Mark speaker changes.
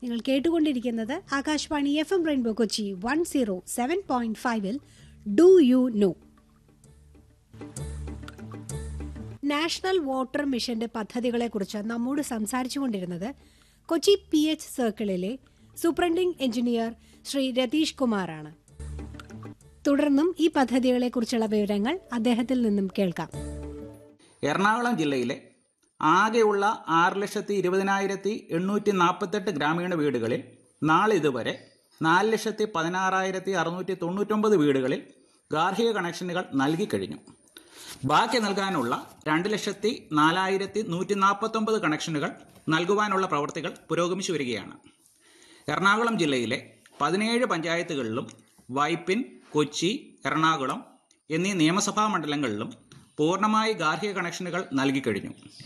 Speaker 1: നിങ്ങൾ കേട്ടുകൊണ്ടിരിക്കുന്നത് Akashvani F M rainbow Kochi one zero seven point ഫൈവിൽ do you know national water മിഷന്റെ പദ്ധതികളെക്കുറിച്ച് നമ്മോട് സംസാരിച്ചുകൊണ്ടിരുന്നത് കൊച്ചി പി എച്ച് സർക്കിളിലെ സൂപ്രണ്ടിംഗ് എഞ്ചിനീയർ ശ്രീ രതീഷ് കുമാറാണ് തുടർന്നും ഈ പദ്ധതികളെക്കുറിച്ചുള്ള വിവരങ്ങൾ അദ്ദേഹത്തിൽ നിന്നും കേൾക്കാം
Speaker 2: എറണാകുളം ജില്ലയിലെ ആകെയുള്ള ആറ് ലക്ഷത്തി ഇരുപതിനായിരത്തി എണ്ണൂറ്റി നാൽപ്പത്തെട്ട് ഗ്രാമീണ വീടുകളിൽ നാളിതുവരെ നാല് ലക്ഷത്തി പതിനാറായിരത്തി അറുന്നൂറ്റി തൊണ്ണൂറ്റൊമ്പത് വീടുകളിൽ ഗാർഹിക കണക്ഷനുകൾ നൽകിക്കഴിഞ്ഞു ബാക്കി നൽകാനുള്ള രണ്ട് ലക്ഷത്തി നാലായിരത്തി നൂറ്റി നാൽപ്പത്തൊമ്പത് കണക്ഷനുകൾ നൽകുവാനുള്ള പ്രവൃത്തികൾ പുരോഗമിച്ചു വരികയാണ് എറണാകുളം ജില്ലയിലെ പതിനേഴ് പഞ്ചായത്തുകളിലും വൈപ്പിൻ കൊച്ചി എറണാകുളം എന്നീ നിയമസഭാ മണ്ഡലങ്ങളിലും പൂർണ്ണമായി ഗാർഹിക കണക്ഷനുകൾ നൽകിക്കഴിഞ്ഞു